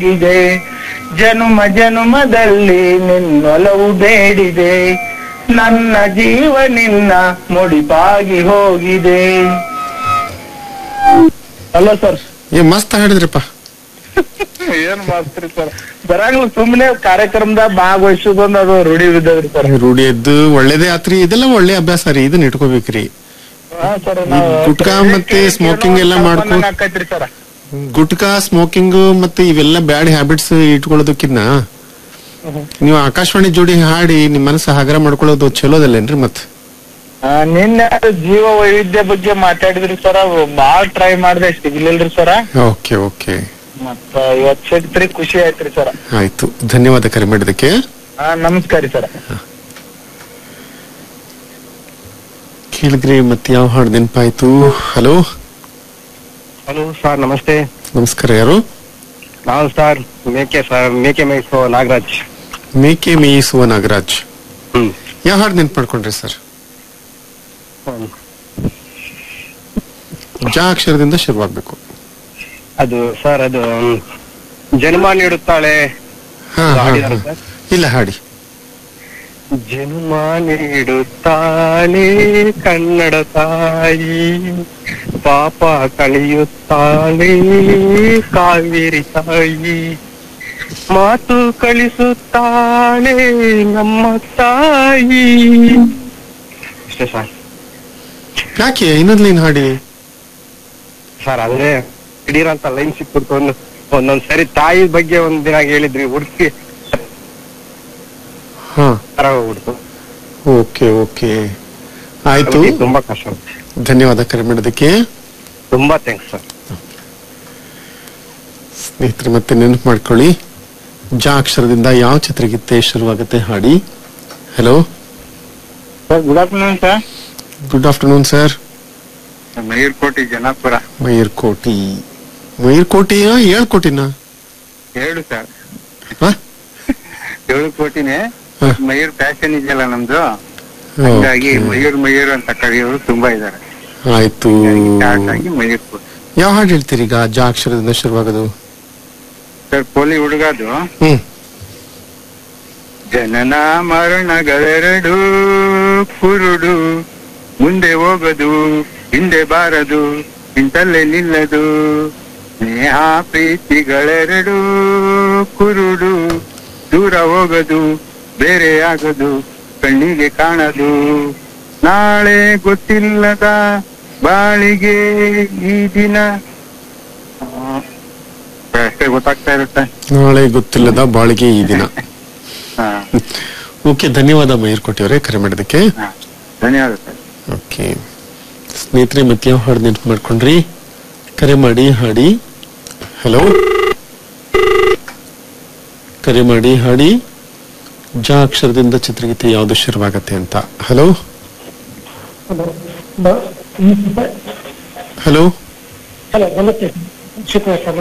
ಇದೆ ಜನುಮ ಜನುಮದಲ್ಲಿ ನಿನ್ನೊಲವು ಬೇಡಿದೆ ನನ್ನ ಜೀವ ನಿನ್ನ ಮುಡಿಪಾಗಿ ಹೋಗಿದೆ ಅಲ್ಲ ಸರ್ ಏ ಮಸ್ತ್ ಹಾಡಿದ್ರಿಪ್ಪ ಏನ್ ಮಾಡ್ತೀರಿ ಸರ್ ಬರಾಗ್ಲೂ ಸುಮ್ಮನೆ ಕಾರ್ಯಕ್ರಮದಾಗ ಭಾಗವಹಿಸೋದೊಂದು ಅದು ರೂಢಿ ಬಿದ್ದದ್ರಿ ಸರ್ ರೂಢಿ ಎದ್ದು ಒಳ್ಳೇದೇ ಆತ್ರಿ ಇದೆಲ್ಲ ಒಳ್ಳೆ ಅಭ್ಯಾಸ ರೀ ಇದನ್ನ ಇಟ್ಕೋಬೇಕ್ರಿ ಹಾ ಸರ್ ನಾವು ಗುಟ್ಕಾ ಮತ್ತೆ smoking ಎಲ್ಲ ಮಾಡ್ಕೊ- ಆಕೈತ್ರಿ ಸರ್ ಗುಟ್ಕಾ ಸ್ಮೋಕಿಂಗ್ ಮತ್ತೆ ಇವೆಲ್ಲ ಬ್ಯಾಡ್ ಹ್ಯಾಬಿಟ್ಸ್ ಇಟ್ಕೊಳ್ಳೋದಕ್ಕಿನ್ನ ನೀವು ಆಕಾಶವಾಣಿ ಜೋಡಿ ಹಾಡಿ ನಿಮ್ ಮನಸ್ಸು ಹಗರ ಮಾಡ್ಕೊಳ್ಳೋದು ಚಲೋದಲ್ಲೇನ್ರಿ ಮತ್ ಆ, ನಿನ್ನೆ ಅದು ಜೀವ ವೈವಿಧ್ಯ ಬಗ್ಗೆ ಮಾತಾಡಿದ್ರಿ ಸರ್ ಬಾಳ್ ಟ್ರೈ ಮಾಡ್ದೆ ಸಿಗ್ಲಿಲ್ರಿ ಸರ್ ಓಕೆ ಓಕೆ ಮತ್ತ ಇವತ್ ಸಿಕ್ತ್ರಿ ಖುಷಿ ಆಯ್ತ್ರಿ ಸರ್ ಆಯ್ತು ಧನ್ಯವಾದ ಕರೆ ಮಾಡಿದಕ್ಕೆ ಹಾ ನಮಸ್ಕಾರ ಸರ್ ಕೇಳಿದ್ರಿ ಮತ್ತೆ ಯಾವ ಹಾಡು ನೆನಪಾಯ್ತು ಹಲೋ ಹಲೋ ಸರ್ ನಮಸ್ತೆ ನಮಸ್ಕಾರ ಯಾರು ನಾವು ಸರ್ ಮೇಕೆ ಸರ್ ಮೇಕೆ ಮೇಯಿಸೋ ನಾಗರಾಜ್ ಮೇಕೆ ಮೇಯಿಸುವ ನಾಗರಾಜ್ ಹ್ಮ್ ಯಾವ ಹಾಡು ನೆನ್ಪು ಮಾಡ್ಕೊಂಡ್ರಿ ಸರ್ ಹ್ಮ್. ಜಾ ಅಕ್ಷರದಿಂದ ಶುರುವಾಗ್ಬೇಕು ಅದು ಸರ್ ಅದು ಹ್ಮ್, ಜನ್ಮ ನೀಡುತ್ತಾಳೆ ಹಾ, ಅದು ಹಾ, ಹಾಡಿದಾರೆ ಹಾ. ಸರ್? ಇಲ್ಲ ಹಾಡಿ ಜನ್ಮ ನೀಡುತ್ತಾಳೆ ಕನ್ನಡ ತಾಯಿ ಪಾಪ ಕಳೆಯುತ್ತಾಳೆ ಕಾವೇರಿ ತಾಯಿ ಮಾತು ಕಳಿಸುತ್ತಾಳೆ ನಮ್ಮ ತಾಯಿ ಅಷ್ಟೇ ಸರ್ ಯಾಕೆ ಇನ್ನೊಂದ್ ಲೈನ್ ಹಾಡಿ ಸರ್ ಅಂದ್ರೆ ದಿಢೀರಂತ ಲೈನ್ ಸಿಕ್ಬಿಡ್ತು ಒಂದು ಒಂದೊಂದ್ ಸರಿ ತಾಯಿ ಬಗ್ಗೆ ಒಂದ್ ದಿನ ಹೇಳಿದ್ರಿ ಹುಡುಕಿ ಹಾ ತರ ಹೋಗ್ಬಿಡ್ತು ಓಕೆ ಓಕೆ ಆಯ್ತು ಅದಕ್ಕೆ ತುಂಬಾ ಕಷ್ಟ ಧನ್ಯವಾದ ಕರೆ ಮಾಡೋದಕ್ಕೆ ತುಂಬಾ ಥ್ಯಾಂಕ್ಸ್ ಸರ್ ಸ್ನೇಹಿತರೆ ಮತ್ತೆ ನೆನಪು ಮಾಡ್ಕೊಳ್ಳಿ ಜಾ ಅಕ್ಷರದಿಂದ ಯಾವ ಚಿತ್ರಗೀತೆ ಶುರುವಾಗುತ್ತೆ ಹಾಡಿ hello sir good afternoon sir good afternoon sir Mayurkoti Janapura Mairkoti ಮೈರ್ಕೋಟಿಯ ಏಳ್ಕೋಟಿನ ಹೇಳು ಸರ್ ಹಾ? ಏಳು ಕೋಟಿನೇ ಹ. ಮಯೂರ್ ಫ್ಯಾಷನ್ ಇದೆಯಲ್ಲ ನಮ್ದು ಹಂಗಾಗಿ Okay. ಮಯೂರ್ ಮಯೂರ್ ಅಂತ ಕರೆಯೋರು ತುಂಬಾ ಇದಾರೆ ಆಯ್ತು ಸ್ಟಾರ್ಟ್ ಆಗಿ ಮಯೂರ್ ಕೋಟಿ ಯಾವ ಹಾಡು ಹೇಳ್ತೀರಿ ಈಗ ಜಾ ಅಕ್ಷರದಿಂದ ಶುರುವಾಗೋದು ಸರ್ ಪೋಲಿ ಹುಡುಗದು ಹ್ಮ್ ಜನನ ಮರಣಗಳೆರಡು ಕುರುಡು ಮುಂದೆ ಹೋಗದು ಹಿಂದೆ ಬಾರದು ಇಂತಲ್ಲೇ ನಿಲ್ಲದು ಸ್ನೇಹ ಪ್ರೀತಿಗಳೆರಡು ಕುರುಡು ದೂರ ಹೋಗದು ಬೇರೆ ಆಗದು ಕಣ್ಣಿಗೆ ಕಾಣದು ನಾಳೆ ಗೊತ್ತಿಲ್ಲದ ಬಾಳಿಗೆ ಈ ದಿನ ಆ, ಅಷ್ಟೇ ಗೊತ್ತಾಗ್ತಾ ಇರುತ್ತೆ ನಾಳೆ ಗೊತ್ತಿಲ್ಲದ ಬಾಳಿಗೆ ಈ ದಿನ ಹಾ ಓಕೆ ಧನ್ಯವಾದ ಮೈರ್ಕೋಟಿ ಅವರೇ ಕರೆ ಮಾಡೋದಕ್ಕೆ ಹಾ ಧನ್ಯವಾದ ಸರ್ ಓಕೆ ಸ್ನೇಹಿತರೆ ಮತ್ತೆ ಯಾವ ಹಾಡು ನೆನಪು ಮಾಡ್ಕೊಂಡ್ರಿ ಕರೆ ಮಾಡಿ ಹಾಡಿ ಹಲೋ ಕರೆ ಮಾಡಿ ಹಾಡಿ ಜಾ ಅಕ್ಷರದಿಂದ ಚಿತ್ರಗೀತೆ ಯಾವುದು ಶುರುವಾಗತ್ತೆ ಅಂತ ಹಲೋ ಹಲೋ ಹಲೋ ನಮಸ್ತೆ ಶುಕ್ರವಾರ